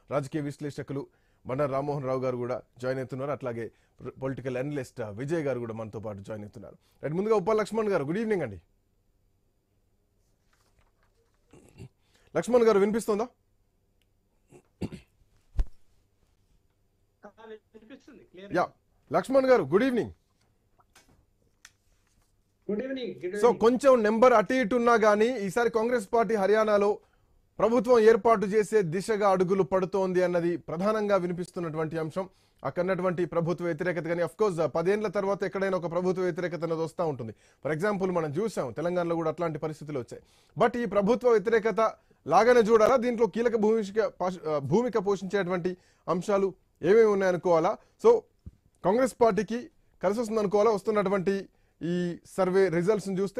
రాజకీయ విశ్లేషకులు బండారు రామ్మోహన్ రావు గారు కూడా జాయిన్ అవుతున్నారు అట్లాగే పొలిటికల్ అనలిస్ట్ విజయ్ గారు కూడా మనతో పాటు జాయిన్ అవుతున్నారు రైట్ ముందుగా ఉప్పల్ లక్ష్మణ్ గారు గుడ్ ఈవినింగ్ అండి లక్ష్మణ్ గారు వినిపిస్తుందా వినిపిస్తుంది క్లియర్ యా లక్ష్మణ్ గారు good evening good evening good so కొంచెం నెంబర్ అటు ఇటు ఉన్నా కానీ ఈసారి కాంగ్రెస్ పార్టీ హర్యానాలో ప్రభుత్వం ఏర్పాటు చేసే దిశగా అడుగులు పడుతోంది అన్నది ప్రధానంగా వినిపిస్తున్నటువంటి అంశం అక్కడటువంటి ప్రభుత్వ వ్యతిరేకత కానీ అఫ్ కోర్స్ పదేళ్ల తర్వాత ఎక్కడైనా ఒక ప్రభుత్వ వ్యతిరేకత అనేది వస్తూ ఉంటుంది ఫర్ ఎగ్జాంపుల్ మనం చూసాం తెలంగాణలో కూడా అట్లాంటి పరిస్థితులు వచ్చాయి బట్ ఈ ప్రభుత్వ వ్యతిరేకత లాగానే చూడాలా దీంట్లో కీలక భూమిక పాష- ఆ, భూమిక పోషించేటువంటి అంశాలు ఏమేమి ఉన్నాయనుకోవాలా సో కాంగ్రెస్ పార్టీకి కలిసి వస్తుంది అనుకోవాలా వస్తున్నటువంటి ఈ సర్వే రిజల్ట్స్ చూస్తే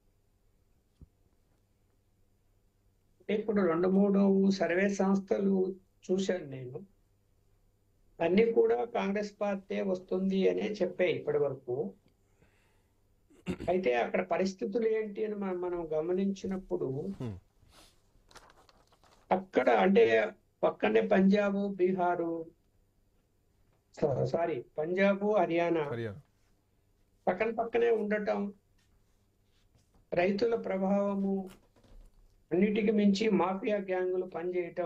ఇప్పుడు రెండు మూడు సర్వే సంస్థలు చూశాను నేను అన్ని కూడా కాంగ్రెస్ పార్టీ వస్తుంది అనే చెప్పాయి ఇప్పటి వరకు అయితే అక్కడ పరిస్థితులు ఏంటి అని మనం మనం గమనించినప్పుడు Hmm. అక్కడ అంటే పక్కనే పంజాబ్ బీహారు సారీ పంజాబ్ హర్యానా హర్యానా పక్కన పక్కనే ఉండటం రైతుల ప్రభావము అన్నిటికి మించి మాఫియా గ్యాంగులు పనిచేయటం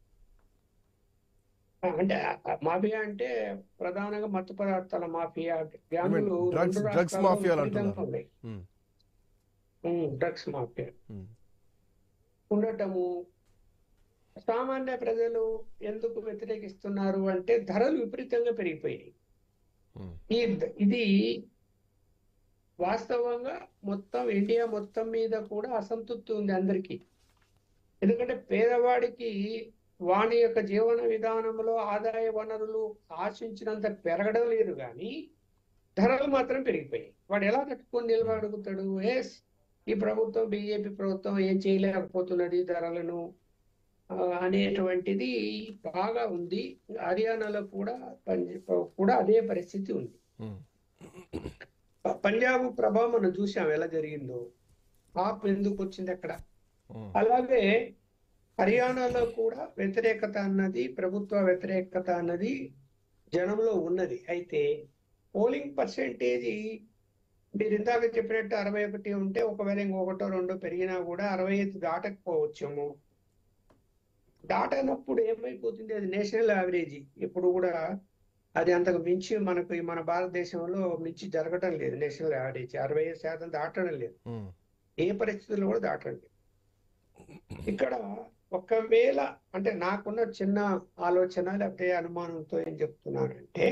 ఆ, అంటే ఆ మాఫియా అంటే ప్రధానంగా మత్తు పదార్థాల మాఫియా గ్యాంగులు drugs- రెండు drugs రాష్ట్రాల్లో మాఫియాలు విపరీతంగా అంటున్నారు. ఉన్నాయి. Hmm. ఉమ్, డ్రగ్స్ మాఫియా Hmm. ఉండటము సామాన్య ప్రజలు ఎందుకు వ్యతిరేకిస్తున్నారు అంటే ధరలు విపరీతంగా పెరిగిపోయాయి Hmm. ఈ ఇది వాస్తవంగా మొత్తం ఇండియా మొత్తం మీద కూడా అసంతృప్తి ఉంది అందరికీ ఎందుకంటే పేదవాడికి వాని యొక్క జీవన విధానంలో ఆదాయ వనరులు ఆశించినంత పెరగడం లేదు కానీ ధరలు మాత్రం పెరిగిపోయాయి వాడు ఎలా తట్టుకొని నిలబడగలుగుతాడు ఎస్ ఈ ప్రభుత్వం బీజేపీ ప్రభుత్వం ఏం చేయలేకపోతున్నది ధరలను ఆ, అనేటువంటిది బాగా ఉంది హర్యానాలో కూడా పంజ- కూడా అదే పరిస్థితి ఉంది Hmm. పంజాబ్ ప్రభావం మనం చూసాం ఎలా జరిగిందో ఆప్ ఎందుకు వచ్చింది అక్కడ Hmm. అలాగే హర్యానాలో కూడా వ్యతిరేకత అన్నది ప్రభుత్వ వ్యతిరేకత అన్నది జనంలో ఉన్నది అయితే పోలింగ్ పర్సెంటేజ్ మీరు ఇందాక చెప్పినట్టు అరవై ఒకటి ఉంటే ఒకవేళ ఇంకొకటో రెండో పెరిగినా కూడా అరవై ఐదు దాటకపోవచ్చేమో దాటనప్పుడు ఏమైపోతుంది అది నేషనల్ యావరేజ్ ఇప్పుడు కూడా అది అంతకు మించి మనకు ఈ మన భారతదేశంలో మించి జరగటం లేదు నేషనల్ యావరేజ్ అరవై ఐదు శాతం దాటడం లేదు Hmm. ఏ పరిస్థితుల్లో కూడా దాటడం లేదు ఇక్కడ ఒకవేళ అంటే నాకున్న చిన్న ఆలోచన లేకపోతే అనుమానంతో ఏం చెప్తున్నానంటే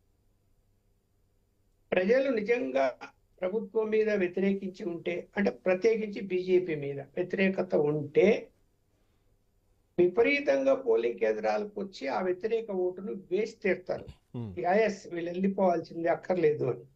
ప్రజలు నిజంగా ప్రభుత్వం మీద వ్యతిరేకించి ఉంటే అంటే ప్రత్యేకించి బీజేపీ మీద వ్యతిరేకత ఉంటే విపరీతంగా పోలింగ్ కేంద్రాలకు వచ్చి ఆ వ్యతిరేక ఓటును వేసి తీరుతారు Hmm. ఐఎస్ వీళ్ళు వెళ్ళిపోవాల్సింది అక్కర్లేదు అని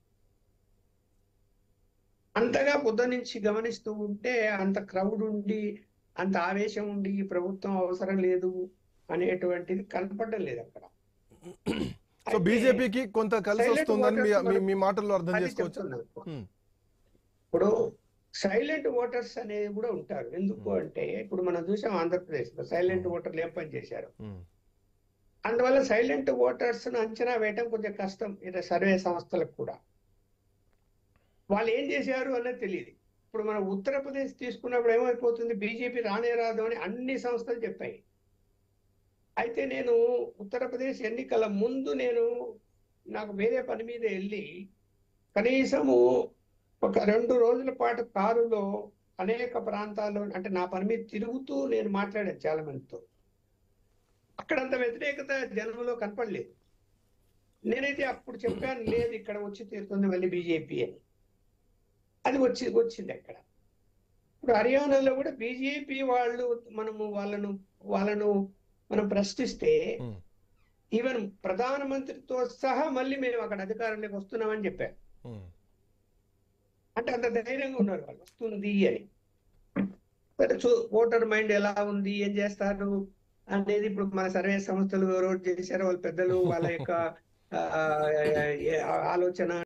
అంతగా పొద్దు నుంచి గమనిస్తూ ఉంటే అంత క్రౌడ్ ఉండి అంత ఆవేశం ఉండి ఈ ప్రభుత్వం అవసరం లేదు అనేటువంటిది కనపడడం లేదు అక్కడ సో అయితే బీజేపీకి కొంత కలిసి silent వస్తుందని మీ- voters మీ మనం- మీ మాటల్లో అర్థం అది చేసుకోవచ్చు చెప్తున్నాను. Hmm. ఇప్పుడు సైలెంట్ ఓటర్స్ అనేది కూడా ఉంటారు ఎందుకు అంటే ఇప్పుడు మనం చూసాం ఆంధ్రప్రదేశ్ లో సైలెంట్ ఓటర్లు ఏం పని చేశారు Hmm. అందువల్ల సైలెంట్ ఓటర్స్ ను అంచనా వేయటం కొంచెం కష్టం ఇతర సర్వే సంస్థలకు కూడా వాళ్ళు ఏం చేశారు అన్నది తెలియదు ఇప్పుడు మనం ఉత్తరప్రదేశ్ తీసుకున్నప్పుడు ఏమైపోతుంది బీజేపీ రానే రాదు అని అన్ని సంస్థలు చెప్పాయి అయితే నేను ఉత్తరప్రదేశ్ ఎన్నికల ముందు నేను నాకు వేరే పని మీద వెళ్ళి కనీసము ఒక రెండు రోజుల పాటు కారులో అనేక ప్రాంతాల్లో అంటే నా పని మీద తిరుగుతూ నేను మాట్లాడాను చాలా మందితో అక్కడంత వ్యతిరేకత జనంలో కనపడలేదు నేనైతే అప్పుడు చెప్పాను లేదు ఇక్కడ వచ్చి తీరుతుంది మళ్ళీ బీజేపీ అని అది వచ్చి వచ్చింది అక్కడ ఇప్పుడు హర్యానాలో కూడా బీజేపీ వాళ్ళు మనము వాళ్ళను వాళ్ళను మనం ప్రశ్నిస్తే Hmm. ఈవెన్ ప్రధానమంత్రితో సహా మళ్ళీ మేము అక్కడ అధికారంలోకి వస్తున్నామని చెప్పారు Hmm. అంటే అంత ధైర్యంగా ఉన్నారు వాళ్ళు వస్తుంది అని సరే చూ ఓటర్ మైండ్ ఎలా ఉంది ఏం చేస్తారు అనేది ఇప్పుడు మన సర్వే సంస్థలు ఎవరో చేశారో వాళ్ళ పెద్దలు వాళ్ళ యొక్క ఆ, ఆ, ఆలోచన